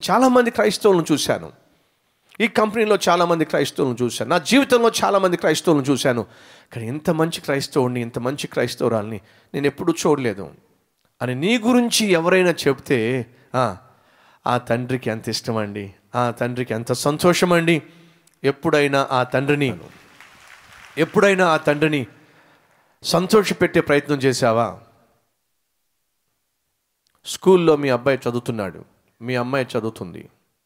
చాలామంది క్రైస్తవులను చూశాను ఈ కంపెనీలో చాలామంది క్రైస్తవులను చూశాను నా జీవితంలో చాలామంది క్రైస్తవులను చూశాను కానీ ఇంత మంచి క్రైస్తవుడిని ఇంత మంచి క్రైస్తవురాల్ని నేను ఎప్పుడూ చూడలేదు అని నీ గురించి ఎవరైనా చెప్తే "ఆ, ఆ తండ్రికి ఎంత ఇష్టం అండి ఆ తండ్రికి ఎంత సంతోషం అండి ఎప్పుడైనా ఆ తండ్రిని ఎప్పుడైనా ఆ తండ్రిని సంతోషపెట్టే ప్రయత్నం చేశావా స్కూల్లో మీ అబ్బాయి చదువుతున్నాడు మీ అమ్మాయి చదువుతుంది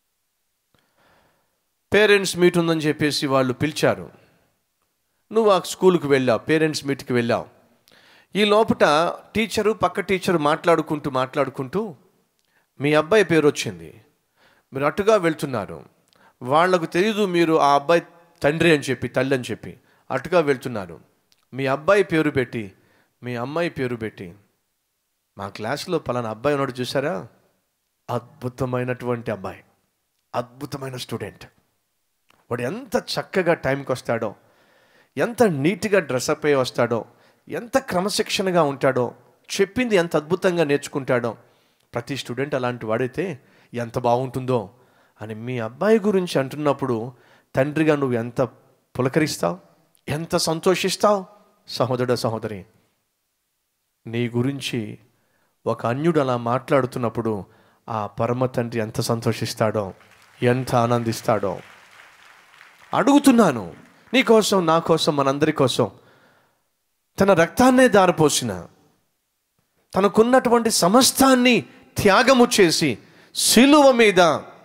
పేరెంట్స్ మీట్ ఉందని చెప్పేసి వాళ్ళు పిలిచారు నువ్వు ఆ స్కూల్కి వెళ్ళావు పేరెంట్స్ మీట్కి వెళ్ళావు ఈ లోపట టీచరు పక్క టీచరు మాట్లాడుకుంటూ మాట్లాడుకుంటూ మీ అబ్బాయి పేరు వచ్చింది మీరు అటుగా వెళ్తున్నారు వాళ్లకు తెలియదు మీరు ఆ అబ్బాయి తండ్రి అని చెప్పి తల్లి అని చెప్పి అటుగా వెళ్తున్నారు మీ అబ్బాయి పేరు పెట్టి మీ అమ్మాయి పేరు పెట్టి మా క్లాస్లో పలానా అబ్బాయి ఉన్నాడు చూసారా అద్భుతమైనటువంటి అబ్బాయి అద్భుతమైన స్టూడెంట్ వాడు ఎంత చక్కగా టైంకి వస్తాడో ఎంత నీట్గా డ్రెస్అప్ అయ్యి వస్తాడో ఎంత క్రమశిక్షణగా ఉంటాడో చెప్పింది ఎంత అద్భుతంగా నేర్చుకుంటాడో ప్రతి స్టూడెంట్ అలాంటి వాడైతే ఎంత బాగుంటుందో అని మీ అబ్బాయి గురించి అంటున్నప్పుడు తండ్రిగా నువ్వు ఎంత పులకరిస్తావు ఎంత సంతోషిస్తావు సహోదరుడ సహోదరి నీ గురించి ఒక అన్యుడు అలా మాట్లాడుతున్నప్పుడు ఆ పరమ తండ్రి ఎంత సంతోషిస్తాడో ఎంత ఆనందిస్తాడో అడుగుతున్నాను నీ కోసం నా కోసం మనందరి కోసం తన రక్తాన్నే దారపోసిన తనకున్నటువంటి సమస్తాన్ని త్యాగము చేసి శిలువ మీద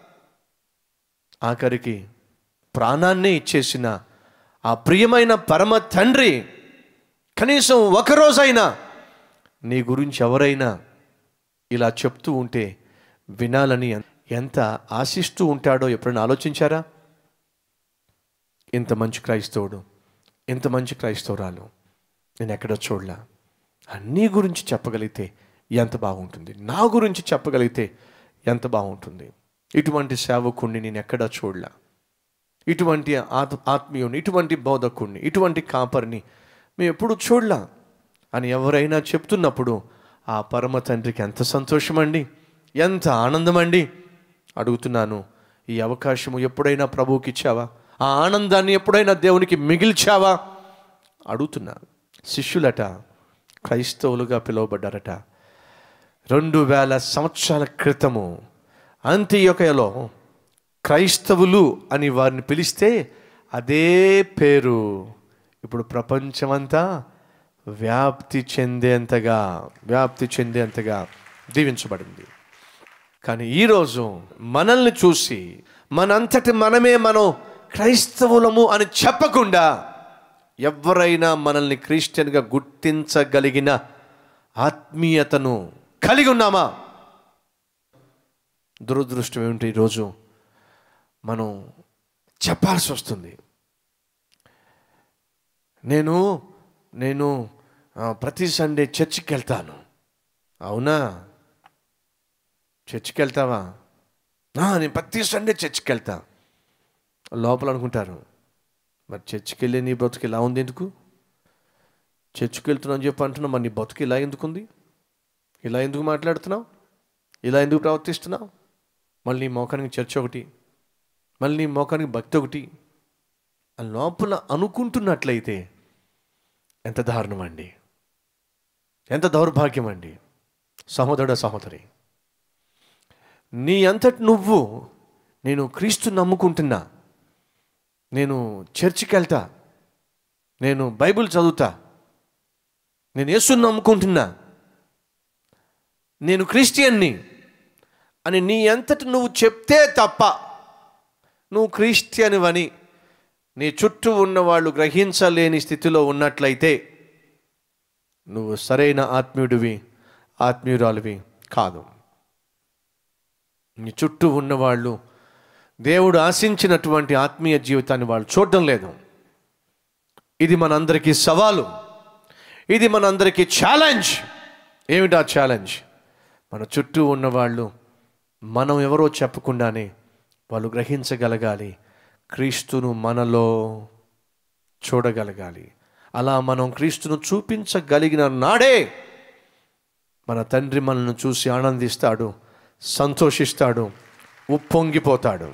ఆఖరికి ప్రాణాన్నే ఇచ్చేసిన ఆ ప్రియమైన పరమ తండ్రి కనీసం ఒకరోజైనా నీ గురించి ఎవరైనా ఇలా చెప్తూ ఉంటే వినాలని ఎంత ఆశిస్తూ ఉంటాడో ఎప్పుడైనా ఆలోచించారా ఇంత మంచి క్రైస్తవుడు ఇంత మంచి క్రైస్తవురాలు నేను ఎక్కడ చూడలా నీ గురించి చెప్పగలిగితే ఎంత బాగుంటుంది నా గురించి చెప్పగలిగితే ఎంత బాగుంటుంది ఇటువంటి సేవకుణ్ణి నేను ఎక్కడా చూడలా ఇటువంటి ఆత్ ఆత్మీయుని ఇటువంటి బోధకుణ్ణి ఇటువంటి కాపరిని మేము ఎప్పుడు చూడలా అని ఎవరైనా చెప్తున్నప్పుడు ఆ పరమ తండ్రికి ఎంత సంతోషమండి ఎంత ఆనందమండి అడుగుతున్నాను ఈ అవకాశము ఎప్పుడైనా ప్రభువుకి ఇచ్చావా ఆ ఆనందాన్ని ఎప్పుడైనా దేవునికి మిగిల్చావా అడుగుతున్నాను శిష్యులట క్రైస్తవులుగా పిలువబడ్డారట రెండు వేల సంవత్సరాల క్రితము అంత్యొకయలో క్రైస్తవులు అని వారిని పిలిస్తే అదే పేరు ఇప్పుడు ప్రపంచమంతా వ్యాప్తి చెందేంతగా వ్యాప్తి చెందేంతగా దీవించబడింది కానీ ఈరోజు మనల్ని చూసి మనంతటి మనమే మనం క్రైస్తవులము అని చెప్పకుండా ఎవరైనా మనల్ని క్రిస్టియన్గా గుర్తించగలిగిన ఆత్మీయతను కలిగి ఉన్నామా దురదృష్టం ఏమిటి ఈరోజు మనం చెప్పాల్సి వస్తుంది నేను నేను ఆ, ప్రతి సండే చర్చికి వెళ్తాను అవునా చర్చికి వెళ్తావా "ఆ, నేను ప్రతి సండే చర్చికి వెళ్తా లోపల అనుకుంటారు మరి చర్చికి వెళ్ళే నీ బ్రతుకు ఇలా ఉంది ఎందుకు చర్చికి వెళ్తున్నావు చెప్పి అంటున్నావు మరి నీ బతుకు ఇలా ఎందుకుంది ఇలా ఎందుకు మాట్లాడుతున్నావు ఇలా ఎందుకు ప్రవర్తిస్తున్నావు మళ్ళీ నీ మోకానికి చర్చ ఒకటి మళ్ళీ నీ మోకానికి భక్తి ఒకటి ఆ లోపల అనుకుంటున్నట్లయితే ఎంత దారుణం అండి ఎంత దౌర్భాగ్యం అండి సహోదరుడ సహోదరి నీ అంతటి నువ్వు నేను క్రీస్తు నమ్ముకుంటున్నా నేను చర్చికి వెళ్తా నేను బైబిల్ చదువుతా నేను యేసుని నమ్ముకుంటున్నా నేను క్రిస్టియన్ని అని నీ అంతటి నువ్వు చెప్తే తప్ప నువ్వు క్రిస్టియన్వని నీ చుట్టూ ఉన్న వాళ్ళు గ్రహించలేని స్థితిలో ఉన్నట్లయితే నువ్వు సరైన ఆత్మీయుడివి ఆత్మీయురాలివి కాదు నీ చుట్టూ ఉన్నవాళ్ళు దేవుడు ఆశించినటువంటి ఆత్మీయ జీవితాన్ని వాళ్ళు చూడడం లేదు ఇది మనందరికీ సవాలు ఇది మనందరికీ ఛాలెంజ్ ఏమిటా ఛాలెంజ్ మన చుట్టూ ఉన్నవాళ్ళు మనం ఎవరో చెప్పకుండానే వాళ్ళు గ్రహించగలగాలి క్రీస్తును మనలో చూడగలగాలి అలా మనం క్రీస్తును చూపించగలిగిన నాడే మన తండ్రి మనల్ని చూసి ఆనందిస్తాడు సంతోషిస్తాడు ఉప్పొంగిపోతాడు